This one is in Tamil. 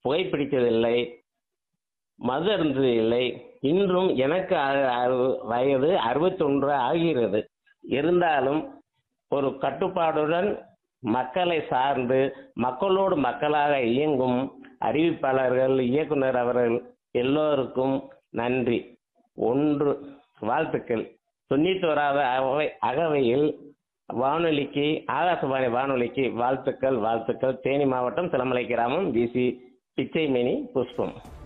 புகைப்பிடித்ததில்லை மது அருந்ததில்லை இன்றும் எனக்கு அ- அறு- வயது அறுபத்தொன்று ஆகிறது இருந்தாலும் ஒரு கட்டுப்பாடுடன் மக்களை சார்ந்து மக்களோடு மக்களாக இயங்கும் அறிவிப்பாளர்கள் இயக்குனர் அவர்கள் எல்லோருக்கும் நன்றி ஒன்று வாழ்த்துக்கள் தொண்ணூத்தோராவது அகவை அகவையில் வானொலிக்கு ஆகாசவாணி வானொலிக்கு வாழ்த்துக்கள் வாழ்த்துக்கள் தேனி மாவட்டம் சிலமலை கிராமம் பிசி பிச்சைமணி புஷ்பம்